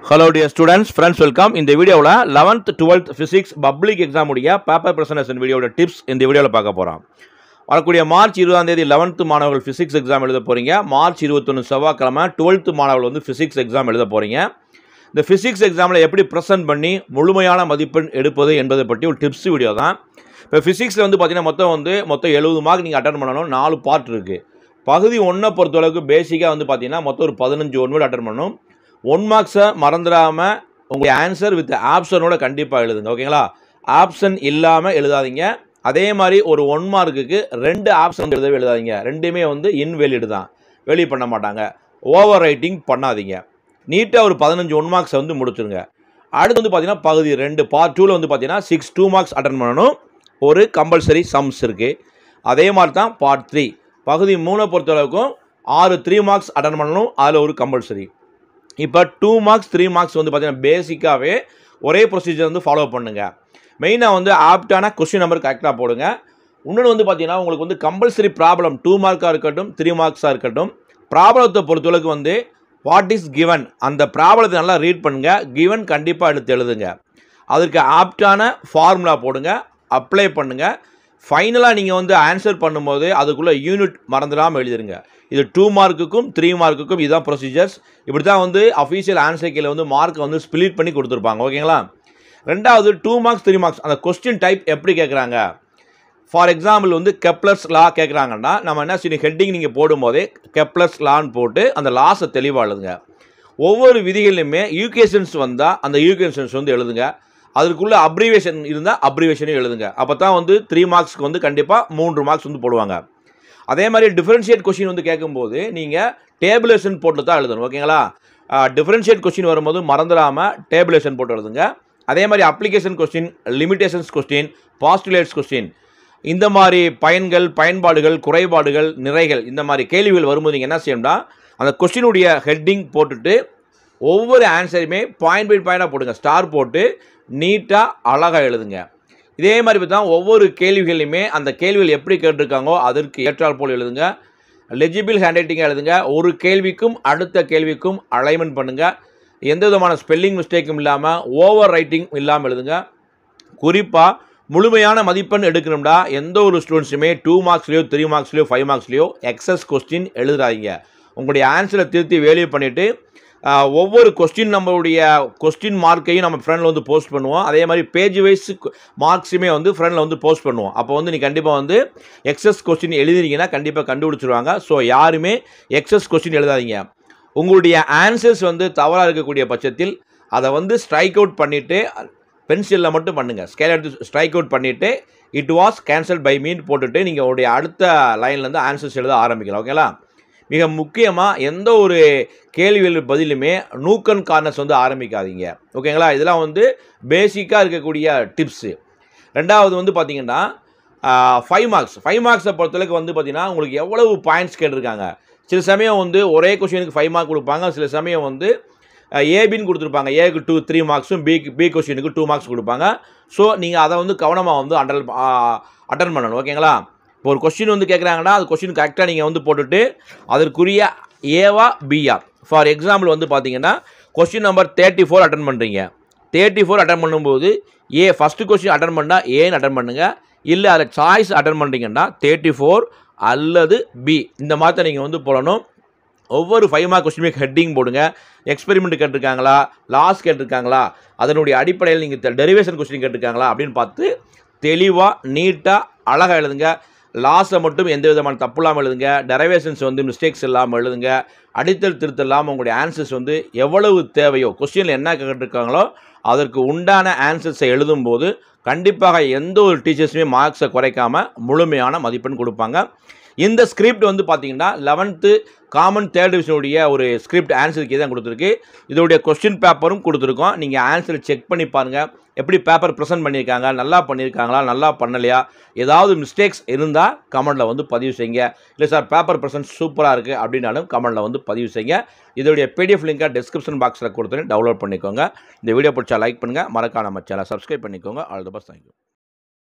hello dear students friends welcome இந்த வீடியோவில் eleventh twelfth physics public exam உடைய paper presentation வீடியோட டிப்ஸ் இந்த வீடியோவில் பார்க்க போகிறோம் வரக்கூடிய மார்ச் இருபதாம் தேதி லெவன்த்து மாணவர்கள் ஃபிசிக்ஸ் எக்ஸாம் எழுத போகிறீங்க மார்ச் இருபத்தொன்று செவ்வாய்க்கிழமை டுவெல்த்து மாணவர்கள் வந்து ஃபிசிக்ஸ் எக்ஸாம் எழுத போகிறீங்க இந்த ஃபிசிக்ஸ் எக்ஸாமில் எப்படி ப்ரெசென்ட் பண்ணி முழுமையான மதிப்பெண் எடுப்பது என்பதை பற்றி ஒரு டிப்ஸ் வீடியோ தான் இப்போ ஃபிசிக்ஸில் வந்து பார்த்தீங்கன்னா மொத்தம் வந்து மொத்தம் எழுபது மார்க் நீங்கள் அட்டன் பண்ணணும் நாலு பார்ட் இருக்குது பகுதி ஒன்றை பொறுத்தளவுக்கு பேசிக்காக வந்து பார்த்தீங்கன்னா மொத்தம் ஒரு பதினஞ்சு ஒன் வேர்டு அட்டன் பண்ணணும் ஒன் மார்க்ஸை மறந்துடாமல் உங்களுடைய ஆன்சர் வித் ஆப்ஷனோட கண்டிப்பாக எழுதுங்க ஓகேங்களா ஆப்ஷன் இல்லாமல் எழுதாதீங்க அதே மாதிரி ஒரு ஒன் மார்க்குக்கு ரெண்டு ஆப்ஷன் எழுதவே எழுதாதீங்க ரெண்டுமே வந்து இன்வேலிடு தான் வெளி பண்ண மாட்டாங்க ஓவர் ரைட்டிங் பண்ணாதீங்க நீட்டாக ஒரு பதினஞ்சு ஒன் மார்க்ஸை வந்து முடிச்சிருங்க அடுத்து வந்து பார்த்தீங்கன்னா பகுதி ரெண்டு பார்ட் டூவில் வந்து பார்த்தீங்கன்னா சிக்ஸ் டூ மார்க்ஸ் அட்டன் பண்ணணும் ஒரு கம்பல்சரி சம்ஸ் இருக்குது அதே மாதிரி தான் பார்ட் த்ரீ பகுதி மூணை பொறுத்தளவுக்கும் ஆறு த்ரீ மார்க்ஸ் அட்டன் பண்ணணும் அதில் ஒரு கம்பல்சரி இப்போ டூ மார்க்ஸ் த்ரீ மார்க்ஸ் வந்து பார்த்தீங்கன்னா பேசிக்காகவே ஒரே ப்ரொசீஜர் வந்து ஃபாலோ பண்ணுங்கள் மெயினாக வந்து ஆப்டான கொஸ்டின் நம்பர் கரெக்டாக போடுங்க இன்னொன்று வந்து பார்த்தீங்கன்னா உங்களுக்கு வந்து கம்பல்சரி ப்ராப்ளம் டூ மார்க்காக இருக்கட்டும் த்ரீ மார்க்ஸாக இருக்கட்டும் ப்ராப்ளத்தை பொறுத்தளவுக்கு வந்து வாட் இஸ் கிவன் அந்த ப்ராப்ளத்தை நல்லா ரீட் பண்ணுங்கள் கிவன் கண்டிப்பாக எடுத்து எழுதுங்க அதற்கு ஆப்டான ஃபார்முலா போடுங்க அப்ளை பண்ணுங்கள் ஃபைனலாக நீங்கள் வந்து ஆன்சர் பண்ணும்போது அதுக்குள்ளே யூனிட் மறந்துடாமல் எழுதிருங்க இது டூ மார்க்குக்கும் த்ரீ மார்க்குக்கும் இதுதான் ப்ரொசீஜர்ஸ் இப்படி தான் வந்து அஃபீஷியல் ஆன்சர் கீழே வந்து மார்க்கை வந்து ஸ்பிளிட் பண்ணி கொடுத்துருப்பாங்க ஓகேங்களா ரெண்டாவது டூ மார்க்ஸ் த்ரீ மார்க்ஸ் அந்த கொஸ்டின் டைப் எப்படி கேட்குறாங்க ஃபார் எக்ஸாம்பிள் வந்து கெப்லர்ஸ் லா கேட்குறாங்கன்னா நம்ம என்ன செய்யணும் ஹெட்டிங் நீங்கள் போடும்போதே கெப்லர்ஸ் லான்னு போட்டு அந்த லாஸை தெளிவாக எழுதுங்க ஒவ்வொரு விதிகளிலுமே யூகேஷன்ஸ் வந்தால் அந்த யூகேஷன்ஸ் வந்து எழுதுங்க அதுக்குள்ளே அப்ரிவேஷன் இருந்தால் அப்ரிவேஷனையும் எழுதுங்க அப்போ தான் வந்து த்ரீ மார்க்ஸ்க்கு வந்து கண்டிப்பாக மூன்று மார்க்ஸ் வந்து போடுவாங்க அதே மாதிரி டிஃப்ரென்ஷியேட் கொஷின் வந்து கேட்கும்போது நீங்கள் டேபிளேஷன் போட்டு தான் எழுதணும் ஓகேங்களா டிஃப்ரென்ஷியேட் கொஸ்டின் வரும்போது மறந்துடாமல் டேபிளேஷன் போட்டு எழுதுங்க அதே மாதிரி application question limitations question postulates question இந்த மாதிரி பயன்கள் பயன்பாடுகள் குறைபாடுகள் நிறைகள் இந்த மாதிரி கேள்விகள் வரும்போது நீங்கள் என்ன செய்யணும்னா அந்த கொஸ்டினுடைய ஹெட்டிங் போட்டுட்டு ஒவ்வொரு ஆன்சரையுமே பாயிண்ட் பை பாயிண்டாக போடுங்க ஸ்டார் போட்டு நீட்டாக அழகாக எழுதுங்க இதே மாதிரி தான் ஒவ்வொரு கேள்விகளையுமே அந்த கேள்விகள் எப்படி கேட்டிருக்காங்கோ அதற்கு ஏற்றால் போல் எழுதுங்க லெஜிபிள் ஹேண்ட் ரைட்டிங்காக எழுதுங்க ஒரு கேள்விக்கும் அடுத்த கேள்விக்கும் அலைன்மெண்ட் பண்ணுங்கள் எந்த விதமான ஸ்பெல்லிங் மிஸ்டேக்கும் இல்லாமல் ஓவர் ரைட்டிங் இல்லாமல் எழுதுங்க குறிப்பாக முழுமையான மதிப்பெண் எடுக்கணும்னா எந்த ஒரு ஸ்டூடெண்ட்ஸுமே டூ மார்க்ஸ்லையோ த்ரீ மார்க்ஸ்லையோ ஃபைவ் மார்க்ஸ்லையோ எக்ஸஸ் கொஸ்டின் எழுதுறாதீங்க உங்களுடைய ஆன்சரை திருத்தி வேல்யூ பண்ணிவிட்டு ஒவ்வொரு கொஸ்டின் நம்மளுடைய கொஸ்டின் மார்க்கையும் நம்ம ஃப்ரெண்டில் வந்து போஸ்ட் பண்ணுவோம் அதே மாதிரி பேஜ் வைஸ் மார்க்ஸுமே வந்து ஃப்ரெண்டில் வந்து போஸ்ட் பண்ணுவோம் அப்போ வந்து நீ கண்டிப்பாக வந்து எக்ஸஸ் கொஸ்டின் எழுதினீங்கன்னா கண்டிப்பாக கண்டுபிடிச்சிருவாங்க ஸோ யாருமே எக்ஸஸ் கொஸ்டின் எழுதாதீங்க உங்களுடைய ஆன்சர்ஸ் வந்து தவறாக இருக்கக்கூடிய பட்சத்தில் அதை வந்து ஸ்ட்ரைக் அவுட் பண்ணிவிட்டு பென்சிலில் மட்டும் பண்ணுங்கள் ஸ்கேல் எடுத்து ஸ்ட்ரைக் அவுட் பண்ணிவிட்டு it was cancel by mean போட்டுட்டு நீங்கள் உங்களுடைய அடுத்த லைன்லேருந்து ஆன்சர்ஸ் எழுத ஆரம்பிக்கலாம் ஓகேங்களா மிக முக்கியமாக எந்த ஒரு கேள்விகள் பதிலுமே நூக்கன் கார்னர்ஸ் வந்து ஆரம்பிக்காதீங்க ஓகேங்களா இதெல்லாம் வந்து பேசிக்காக இருக்கக்கூடிய டிப்ஸு ரெண்டாவது வந்து பார்த்தீங்கன்னா ஃபைவ் மார்க்ஸ் ஃபைவ் மார்க்ஸை பொறுத்தளவுக்கு வந்து பார்த்தீங்கன்னா உங்களுக்கு எவ்வளவு பாயிண்ட்ஸ் கேட்டிருக்காங்க சில சமயம் வந்து ஒரே கொஷினுக்கு ஃபைவ் மார்க் கொடுப்பாங்க சில சமயம் வந்து ஏபின்னு கொடுத்துருப்பாங்க ஏக்கு டூ த்ரீ மார்க்ஸும் பி பி கொஷினுக்கு டூ மார்க்ஸ் கொடுப்பாங்க ஸோ நீங்கள் அதை வந்து கவனமாக வந்து அண்டல் அட்டன் பண்ணணும் ஓகேங்களா இப்போ ஒரு கொஸ்டின் வந்து கேட்குறாங்கன்னா அது கொஸ்டின் கரெக்டாக நீங்கள் வந்து போட்டுட்டு அதற்குரிய ஏவா பிஆ ஃபார் எக்ஸாம்பிள் வந்து பார்த்தீங்கன்னா question number thirty four attend பண்ணுறீங்க தேர்ட்டி ஃபோர் அட்டன் பண்ணும்போது ஏ ஃபஸ்ட்டு கொஸ்டின் அட்டன் பண்ணால் ஏன்னு அட்டன் பண்ணுங்கள் இல்லை அதில் சாய்ஸ் அட்டன் பண்ணுறீங்கன்னா தேர்ட்டி ஃபோர் அல்லது பி இந்த மாதிரி நீங்கள் வந்து போடணும் ஒவ்வொரு ஃபைவ் மார்க் கொஸ்டினுமே ஹெட்டிங் போடுங்க எக்ஸ்பெரிமெண்ட் கேட்டிருக்காங்களா லாஸ் கேட்டிருக்காங்களா அதனுடைய அடிப்படையில் நீங்கள் டெரிவேஷன் கொஸ்டின் கேட்டிருக்காங்களா அப்படின்னு பார்த்து தெளிவாக நீட்டாக அழகாக எழுதுங்க லாஸை மட்டும் எந்த விதமான தப்பு இல்லாமல் எழுதுங்க டெரைவேஷன்ஸ் வந்து மிஸ்டேக்ஸ் இல்லாமல் எழுதுங்க அடித்தல் திருத்தல் இல்லாமல் உங்களுடைய ஆன்சர்ஸ் வந்து எவ்வளவு தேவையோ கொஸ்டினில் என்ன கேட்டிருக்காங்களோ அதற்கு உண்டான ஆன்சர்ஸை எழுதும்போது கண்டிப்பாக எந்த ஒரு டீச்சர்ஸுமே மார்க்ஸை குறைக்காம முழுமையான மதிப்பெண் கொடுப்பாங்க இந்த ஸ்கிரிப்ட் வந்து பார்த்தீங்கன்னா லெவன்த்து காமன் தேர்ட் டிவிஷனுடைய ஒரு ஸ்கிரிப்ட் ஆன்சருக்கு தான் கொடுத்துருக்கு இதோடைய கொஸ்டின் பேப்பரும் கொடுத்துருக்கோம் நீங்கள் ஆன்சரை செக் பண்ணி பாருங்கள் எப்படி பேப்பர் ப்ரெசென்ட் பண்ணியிருக்காங்க நல்லா பண்ணியிருக்காங்களா நல்லா பண்ணலையா ஏதாவது மிஸ்டேக்ஸ் இருந்தால் கமெண்டில் வந்து பதிவு செய்யுங்க இல்லை சார் பேப்பர் ப்ரெசன்ட் சூப்பராக இருக்குது அப்படின்னாலும் கமெண்டில் வந்து பதிவு செய்யுங்க இதோடைய பிடிஎஃப் லிங்கை டிஸ்கிரிப்ஷன் பாக்ஸில் கொடுத்துட்டு டவுன்லோட் பண்ணிக்கோங்க இந்த வீடியோ பிடிச்சா லைக் பண்ணுங்கள் மறக்காம நம்ம சேனல் சப்ஸ்கிரைப் பண்ணிக்கோங்க ஆல் த பஸ் தேங்க்யூ